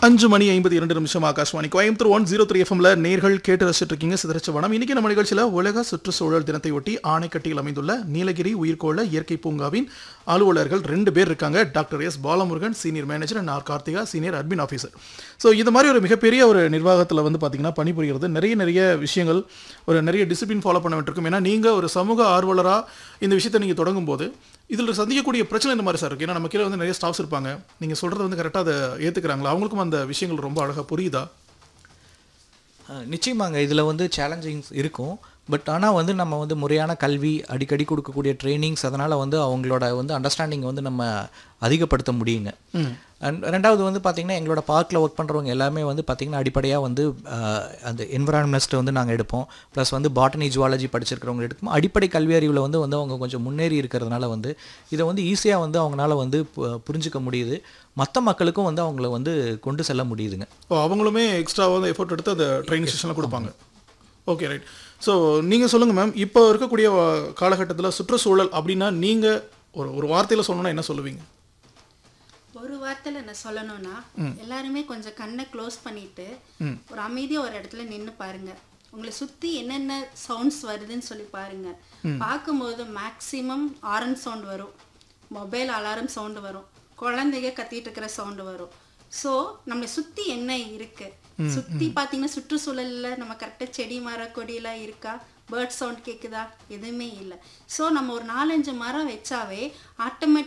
அஞ்சு மணி ஐம்பத்தி இரண்டு நிமிஷம் Akashvani Coimbatore one zero three எஃப்எம்ல நேர்கள் கேட்டு ரசிச்சிட்டு இருக்கீங்க சிதறச்ச வனம் இன்னைக்கு நம்ம நிகழ்ச்சியில் உலக சுற்றுச்சூழல் தினத்தை ஒட்டி ஆணைக்கட்டியில் அமைந்துள்ள நீலகிரி உயிர்கோள இயற்கை பூங்காவின் அலுவலர்கள் ரெண்டு பேர் இருக்காங்க doctor S Balamurugan senior manager and R Karthika senior admin officer so இது மாதிரி ஒரு மிகப்பெரிய ஒரு நிர்வாகத்தில் வந்து பார்த்தீங்கன்னா பணிபுரிகிறது நிறைய நிறைய விஷயங்கள் ஒரு நிறைய டிசிப்ளின் ஃபாலோ பண்ண வேண்டியிருக்கும் ஏன்னா நீங்கள் ஒரு சமூக ஆர்வலராக இந்த விஷயத்தை நீங்கள் தொடங்கும் போது இதில் சந்திக்கக்கூடிய பிரச்சனை இந்த மாதிரி சார் இருக்குது ஏன்னா நம்ம கீழே வந்து நிறைய ஸ்டாஃப்ஸ் இருப்பாங்க நீங்கள் சொல்கிறது வந்து கரெக்டாக அதை ஏற்றுக்கிறாங்களா அவங்களுக்கும் அந்த விஷயங்கள் ரொம்ப அழகாக புரியுதா அஹ் நிச்சயமாங்க இதில் வந்து சேலஞ்சிங்ஸ் இருக்கும் பட் ஆனால் வந்து நம்ம வந்து முறையான கல்வி அடிக்கடி கொடுக்கக்கூடிய ட்ரைனிங்ஸ் அதனால் வந்து அவங்களோட வந்து அண்டர்ஸ்டாண்டிங் வந்து நம்ம அதிகப்படுத்த முடியுங்க அண்ட் ரெண்டாவது வந்து பார்த்திங்கன்னா எங்களோட பார்க்கில் ஒர்க் பண்ணுறவங்க எல்லாமே வந்து பார்த்திங்கன்னா அடிப்படையாக வந்து அஹ், அந்த என்விரான்மெண்ட்ஸ்ட்டை வந்து நாங்கள் எடுப்போம் ப்ளஸ் வந்து பாட்டனி ஜுவாலஜி படிச்சிருக்கிறவங்க எடுக்கும் அடிப்படை கல்வி அறிவில் வந்து வந்து அவங்க கொஞ்சம் முன்னேறி இருக்கிறதுனால வந்து இதை வந்து ஈஸியாக வந்து அவங்களால வந்து பு- புரிஞ்சுக்க முடியுது மற்ற மக்களுக்கும் வந்து அவங்கள வந்து கொண்டு செல்ல முடியுதுங்க ஓ அவங்களுமே எக்ஸ்ட்ராவாக வந்து எஃபோர்ட் எடுத்து அந்த ட்ரைனிங் செஷன்லாம் கொடுப்பாங்க ஓகே ரைட் ஸோ நீங்கள் சொல்லுங்கள் மேம் இப்போ இருக்கக்கூடிய காலகட்டத்தில் சுற்றுச்சூழல் அப்படின்னா நீங்கள் ஒரு ஒரு வார்த்தையில் சொல்லணும்னா என்ன சொல்லுவீங்க ஒரு வார்த்தையில என்ன சொல்லணும்னா எல்லாருமே கொஞ்சம் கண்ணை க்ளோஸ் பண்ணிட்டு ஒரு அமைதியா ஒரு இடத்துல நின்னு பாருங்க உங்களை சுத்தி என்னென்ன சவுண்ட்ஸ் வருதுன்னு சொல்லி பாருங்க பார்க்கும்போது மேக்சிமம் ஆரன் சவுண்ட் வரும் மொபைல் அலாரம் சவுண்ட் வரும் குழந்தைங்க கத்திட்டு இருக்கிற சவுண்ட் வரும் ஸோ நம்மளை சுத்தி என்ன இருக்கு சுத்தி பாத்தீங்கன்னா சுற்றுச்சூழல்ல நம்ம கரெக்டா செடி மர கொடியெல்லாம் இருக்கா பேர்ட் சவுண்ட் கேக்குதா எதுவுமே இல்லை ஸோ நம்ம ஒரு நாலஞ்சு மரம் வச்சாவே ஆட்டோமேட்டிக்